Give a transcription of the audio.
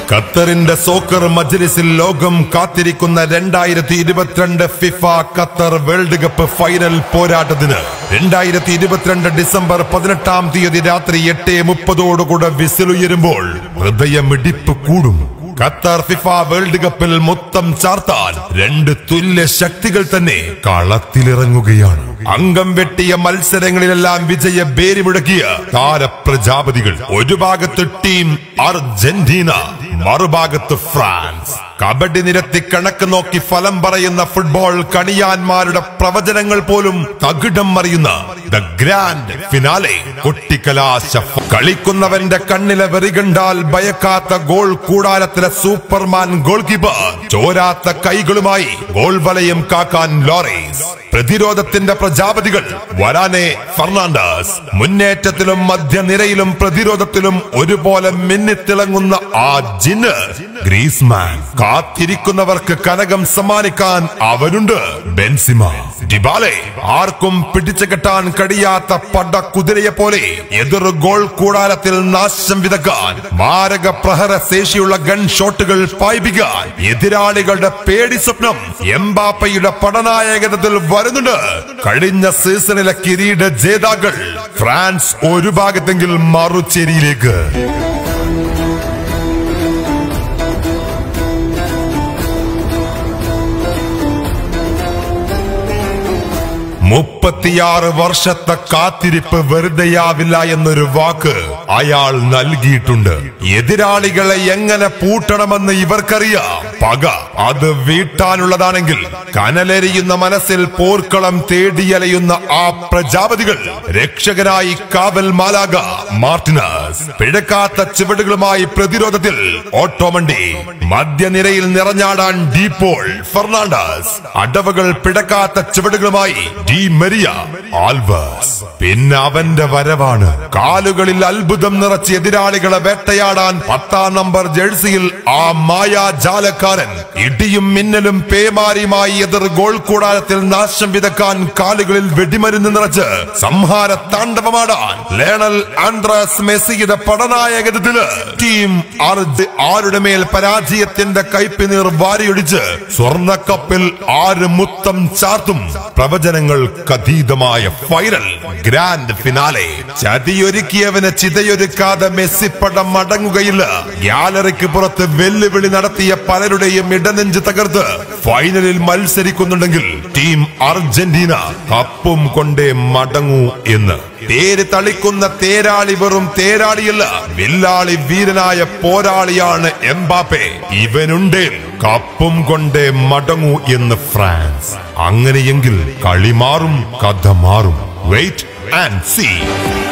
ഖത്തറിന്റെ സോക്കർ മജ്ലിസിൽ ലോകം കാത്തിരിക്കുന്ന രണ്ടായിരത്തി ഇരുപത്തിരണ്ട് FIFA Qatar world cup final പോരാട്ടത്തിന് രണ്ടായിരത്തി ഇരുപത്തിരണ്ട് ഡിസംബർ പതിനെട്ടാം തീയതി രാത്രി എട്ട് മുപ്പതോടുകൂടെ വിസിലുയരുമ്പോൾ ഹൃദയമിടിപ്പ് കൂടും ഖത്തർ ഫിഫ വേൾഡ് കപ്പിൽ മൊത്തം ചാർത്താൻ രണ്ട് തുല്യ ശക്തികൾ തന്നെ കളത്തിലിറങ്ങുകയാണ് അംഗം വെട്ടിയ മത്സരങ്ങളിലെല്ലാം വിജയ ബേരി മുഴക്കിയ താരപ്രജാപതികൾ ഒരു ഭാഗത്ത് ടീം അർജന്റീന മറുഭാഗത്ത് ഫ്രാൻസ് കബഡി നിരത്തി കണക്ക് നോക്കി ഫലം പറയുന്ന ഫുട്ബോൾ കണിയാന്മാരുടെ പ്രവചനങ്ങൾ പോലും തകിടം മറിയുന്ന ദ ഗ്രാൻഡ് ഫിനാലെ കൊട്ടിക്കലാശ ഫ- കളിക്കുന്നവന്റെ കണ്ണിലെ വെറി കണ്ടാൽ ഭയക്കാത്ത ഗോൾ കൂടാരത്തിലെ സൂപ്പർമാൻ ഗോൾ കീപ്പർ ചോരാത്ത കൈകളുമായി ഗോൾ വലയം കാക്കാൻ ലോറീസ് പ്രതിരോധത്തിന്റെ പ്രജാപതികൾ വരാനെ ഫെർണാണ്ടസ് മുന്നേറ്റത്തിലും മധ്യനിരയിലും പ്രതിരോധത്തിലും ഒരുപോലെ മിന്നിത്തിളങ്ങുന്ന ആ ജിന്ന് ഗ്രീസ്മാൻ കാത്തിരിക്കുന്നവർക്ക് കനകം സമ്മാനിക്കാൻ അവനുണ്ട് ബെൻസിമ ഡിബാലെ ആർക്കും പിടിച്ചു കെട്ടാൻ കഴിയാത്ത പട കുതിരയെ പോലെ എതിർ ഗോൾ കൂടാരത്തിൽ നാശം വിതക്കാൻ മാരക പ്രഹര ശേഷിയുള്ള ഗൺ ഷോട്ടുകൾ പായിപ്പിക്കാൻ എതിരാളികളുടെ പേടി സ്വപ്നം എംബാപ്പയുടെ പടനായകത്തിൽ വരുന്നുണ്ട് കഴിഞ്ഞ സീസണിലെ കിരീട ജേതാക്കൾ ഫ്രാൻസ് ഒരു ഭാഗത്തെങ്കിൽ മറുചേരിയിലേക്ക് മുപ്പത്തിയാറ് വർഷത്തെ കാത്തിരിപ്പ് വെറുതെയാവില്ല എന്നൊരു വാക്ക് അയാൾ നൽകിയിട്ടുണ്ട് എതിരാളികളെ എങ്ങനെ പൂട്ടണമെന്ന് ഇവർക്കറിയാം പക അത് വീട്ടാനുള്ളതാണെങ്കിൽ കനലെരിയുന്ന മനസ്സിൽ പോർക്കളം തേടിയലയുന്ന ആ പ്രജാപതികൾ രക്ഷകനായി കാവൽ മാലാക മാർട്ടിനസ് പിഴക്കാത്ത ചുവടുകളുമായി പ്രതിരോധത്തിൽ ഓട്ടോമണ്ടി മധ്യനിരയിൽ നിറഞ്ഞാടാൻ ഡീപോൾ ഫെർണാണ്ടസ് അടവുകൾ പിടക്കാത്ത ചുവടുകളുമായി ഡി മെറിയ ആൽവസ് പിന്നെ അവന്റെ വരവാണ് കാലുകളിൽ അത്ഭുതം നിറച്ച് എതിരാളികളെ വേട്ടയാടാൻ പത്താം നമ്പർ ജേഴ്സിയിൽ ആ മായാജാലക്കാരൻ ഇടിയും മിന്നലും പേമാരിയുമായി എതിർ ഗോൾ കൂടാരത്തിൽ നാശം വിതക്കാൻ കാലുകളിൽ വെടിമരുന്ന് നിറച്ച് സംഹാര താണ്ഡവമാടാൻ ലേണൽ ആൻഡ്രാസ് മെസ്സിയുടെ പടനായകത്തില് ടീം അർജ് ആരുടെ മേൽ പരാജയത്തിന്റെ കൈപ്പിനീർ വാരിയൊടിച്ച് സ്വർണ്ണക്കപ്പിൽ ആര് മുത്തം ചാർത്തും പ്രവചനങ്ങൾക്കതീതമായ ഫൈനൽ ഗ്രാൻഡ് ഫിനാലെ ചതിയൊരുക്കിയവന് ചിതയൊരുക്കാതെ മെസ്സിപ്പടം മടങ്ങുകയില്ല ഗ്യാലറിക്ക് പുറത്ത് വെല്ലുവിളി നടത്തിയ പലരുടെയും ഇടനെഞ്ച് തകർത്ത് ഫൈനലിൽ മത്സരിക്കുന്നുണ്ടെങ്കിൽ ടീം അർജന്റീന കപ്പും കൊണ്ടേ മടങ്ങൂ എന്ന് തേര് തളിക്കുന്ന തേരാളി വെറും തേരാളിയല്ല വില്ലാളി വീരനായ പോരാളിയാണ് എംബാപ്പെ ഇവനുണ്ടേ കപ്പും കൊണ്ടേ മടങ്ങൂ എന്ന് ഫ്രാൻസ് അങ്ങനെയെങ്കിൽ കളി മാറും കഥ മാറും വെയിറ്റ് ആൻഡ് സീ